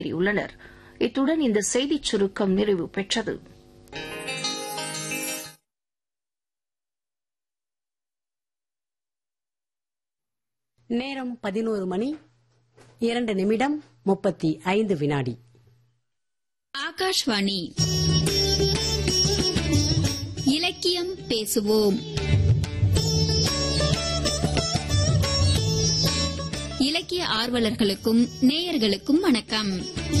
உள்ளனர் இத்துடன் இந்த செய்திச் சுருக்கம் நிறைவு பெற்றது நேரம் பதினோரு மணி இரண்டு நிமிடம் முப்பத்தி ஐந்து வினாடி ஆகாஷ்வாணி இலக்கியம் பேசுவோம் இலக்கிய ஆர்வலர்களுக்கும் நேயர்களுக்கும் வணக்கம்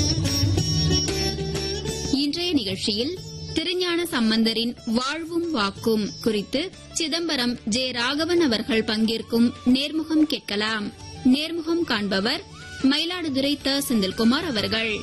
இன்றைய நிகழ்ச்சியில் திருஞான சம்பந்தரின் வாழ்வும் வாக்கும் குறித்து சிதம்பரம் ஜே ராகவன் அவர்கள் பங்கேற்கும் நேர்முகம் கேட்கலாம் நேர்முகம் காண்பவர் மயிலாடுதுறை த செந்தில்குமார் அவர்கள்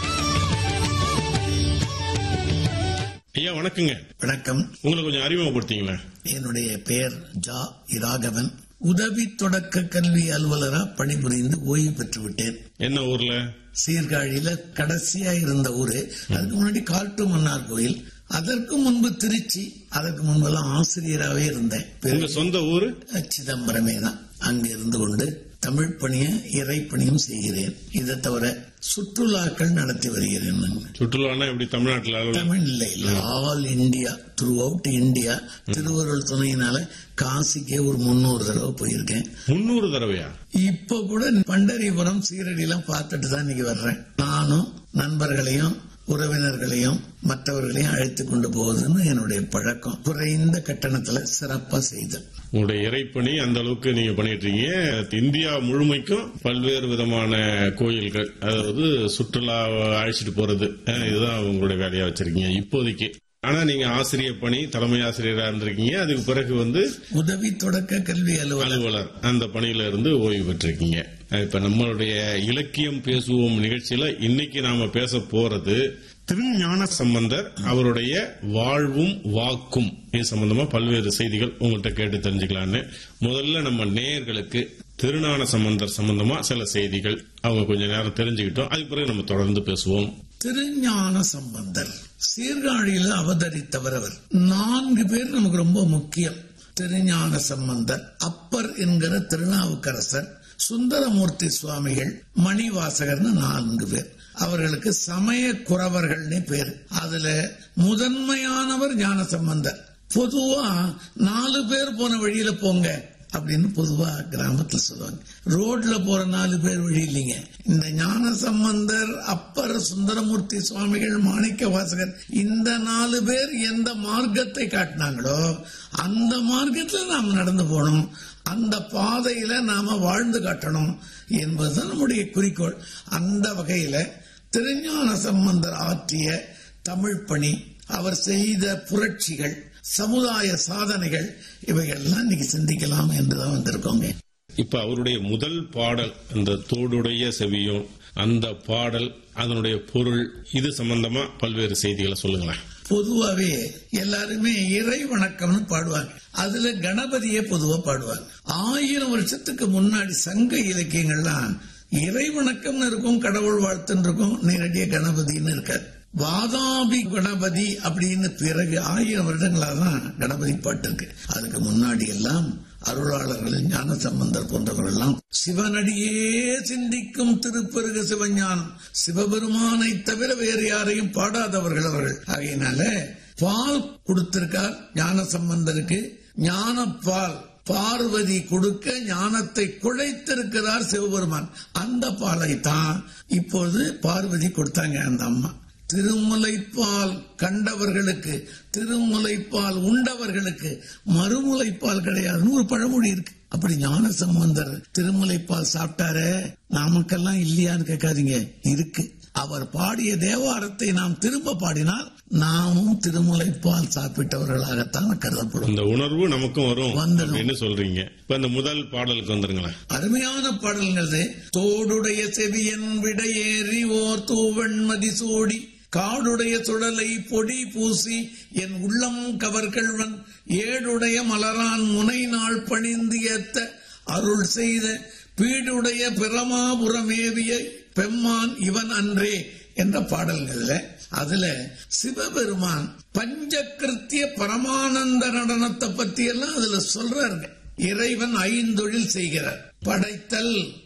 ஐயா வணக்கங்க வணக்கம் உங்களை கொஞ்சம் அறிமுகப்படுத்திங்களா என்னுடைய பெயர் ஜா இராகவன் உதவி தொடக்க கல்வி அலுவலரா பணிபுரிந்து ஓய்வு பெற்று விட்டேன் என்ன ஊர்ல சீர்காழியில கடைசியா இருந்த ஊரு அதுக்கு முன்னாடி காட்டு மன்னார் கோயில் அதற்கு முன்பு திருச்சி அதற்கு முன்பெல்லாம் ஆசிரியராகவே இருந்தேன் உங்க பிறகு சொந்த ஊரு சிதம்பரமே தான் அங்க இருந்து கொண்டு தமிழ் பணியும் இறை பணியும் செய்கிறேன் இதை தவிர சுற்றுலாக்கள் நடத்தி வருகிறேன் நான். சுற்றுலானா எப்படி தமிழ்நாட்டுல அளவுல? தமிழ் இல்லை all India throughout India திருவருள் துணையினால காசிக்கே ஒரு முன்னூறு தடவை போயிருக்கேன் முன்னூறு தடவையா இப்ப கூட பண்டரிபுரம் சீரடி எல்லாம் பார்த்துட்டு தான் இன்னைக்கு வர்றேன் நானும் நண்பர்களையும் உறவினர்களையும் மற்றவர்களையும் அழைத்து கொண்டு போவதுன்னு என்னுடைய பழக்கம் குறைந்த கட்டணத்துல சிறப்பா செய்தல் உங்களுடைய இறைப்பணி அந்த அளவுக்கு நீங்க பண்ணிட்டு இருக்கீங்க இந்தியா முழுமைக்கும் பல்வேறு விதமான கோயில்கள் அதாவது சுற்றுலா அழைச்சிட்டு போறது அஹ், இதுதான் உங்களுடைய வேலையா வச்சிருக்கீங்க இப்போதைக்கு ஆனா நீங்க ஆசிரியர் பணி தலைமை ஆசிரியரா இருந்திருக்கீங்க அதுக்கு பிறகு வந்து உதவி தொடக்க கல்வி அலுவலர் அலுவலர் அந்த பணியில இருந்து ஓய்வு பெற்றிருக்கீங்க இப்ப நம்மளுடைய இலக்கியம் பேசுவோம் நிகழ்ச்சியில இன்னைக்கு நாம பேச போறது திருஞான சம்பந்தர் அவருடைய வாழ்வும் வாக்கும் இது சம்பந்தமா பல்வேறு செய்திகள் உங்கள்கிட்ட கேட்டு தெரிஞ்சுக்கலான்னு முதல்ல நம்ம நேயர்களுக்கு திருஞான சம்பந்தர் சம்பந்தமா சில செய்திகள் அவங்க கொஞ்ச நேரம் தெரிஞ்சுக்கிட்டோம் அதுக்கு பிறகு நம்ம தொடர்ந்து பேசுவோம் திருஞான சம்பந்தர் சீர்காழியில் அவதரித்தவர் அவர் நான்கு பேர் நமக்கு ரொம்ப முக்கியம் திருஞான சம்பந்தர் அப்பர் என்கிற திருநாவுக்கரசர் சுந்தரமூர்த்தி சுவாமிகள் மணிவாசகர்னு நான்கு பேர் அவர்களுக்கு சமய குறவர்கள்னு பேர் அதுல முதன்மையானவர் ஞான சம்பந்தர் பொதுவா நாலு பேர் போன வழியில போங்க அப்படின்னு பொதுவா கிராமத்துல சொல்லுவாங்க ரோட்ல போற நாலு பேர் வழி இல்லைங்க இந்த ஞான சம்பந்தர் அப்பர் சுந்தரமூர்த்தி சுவாமிகள் மாணிக்க வாசகர் இந்த நாலு பேர் எந்த மார்க்கத்தை காட்டினாங்களோ அந்த மார்க்கத்துல நாம் நடந்து போகணும் அந்த பாதையில நாம வாழ்ந்து காட்டணும் என்பதுதான் நம்முடைய குறிக்கோள் அந்த வகையில திருஞான சம்பந்தர் ஆற்றிய தமிழ் பணி அவர் செய்த புரட்சிகள் சமுதாய சாதனைகள் இவைகள்லாம் இன்னைக்கு சிந்திக்கலாம் என்றுதான் வந்திருக்கோங்க இப்ப அவருடைய முதல் பாடல் அந்த தோடுடைய செவியும் அந்த பாடல் அதனுடைய பொருள் இது சம்பந்தமா பல்வேறு செய்திகளை சொல்லுங்களேன் பொதுவாவே எல்லாருமே இறை வணக்கம்னு பாடுவாங்க அதுல கணபதியே பொதுவா பாடுவாங்க ஆயிரம் வருஷத்துக்கு முன்னாடி சங்க இலக்கியங்கள்லாம் இறை வணக்கம்னு இருக்கும் கடவுள் வாழ்த்துன்னு இருக்கும் நேரடியா கணபதினு இருக்காது வாதாபி கணபதி அப்படின்னு பிறகு ஆயிரம் வருடங்களாக தான் கணபதி பாட்டு இருக்கு அதுக்கு முன்னாடி எல்லாம் அருளாளர்கள் ஞான சம்பந்தர் போன்றவர்கள் எல்லாம் சிவனடியே சிந்திக்கும் திருப்பெருக சிவஞானம் சிவபெருமானை தவிர வேறு யாரையும் பாடாதவர்கள் அவர்கள் ஆகையினால பால் கொடுத்திருக்கார் ஞான சம்பந்தருக்கு ஞான பால் பார்வதி கொடுக்க ஞானத்தை குழைத்திருக்கிறார் சிவபெருமான் அந்த பாலை தான் இப்போது பார்வதி கொடுத்தாங்க அந்த அம்மா திருமுலைப்பால் கண்டவர்களுக்கு திருமுலைப்பால் உண்டவர்களுக்கு மறுமுலைப்பால் கிடையாதுன்னு ஒரு பழமொழி இருக்கு அப்படி ஞான சம்பந்தர் திருமுலைப்பால் சாப்பிட்டாரே நாமக்கெல்லாம் இல்லையான்னு கேட்காதீங்க இருக்கு அவர் பாடிய தேவாரத்தை நாம் திரும்ப பாடினால் நாமும் திருமுலைப்பால் சாப்பிட்டவர்களாகத்தான் கருதப்படும் அந்த உணர்வு நமக்கும் வரும் வந்துடும். அப்படின்னு சொல்றீங்க இப்ப இந்த முதல் பாடலுக்கு வந்துருங்களேன் அருமையான பாடல்கள் தோடுடைய செவியன் விடையேறி ஓர் தூவெண்மதி சூடி காடுடைய சுடலை பொடி பூசி என் உள்ளம் கவர்கள்வன் ஏடுடைய மலரான் முனை நாள் பணிந்து ஏத்த அருள் செய்த பீடுடைய பிரமாபுரமேவிய பெம்மான் இவன் அன்றே என்ற பாடல்கள்ல அதுல சிவபெருமான் பஞ்சகிருத்திய பரமானந்த நடனத்தை பத்தி எல்லாம் அதுல சொல்றாருங்க இறைவன் ஐந்தொழில் செய்கிறார் படைத்தல்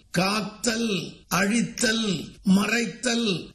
காத்தல் அழித்தல் மறைத்தல்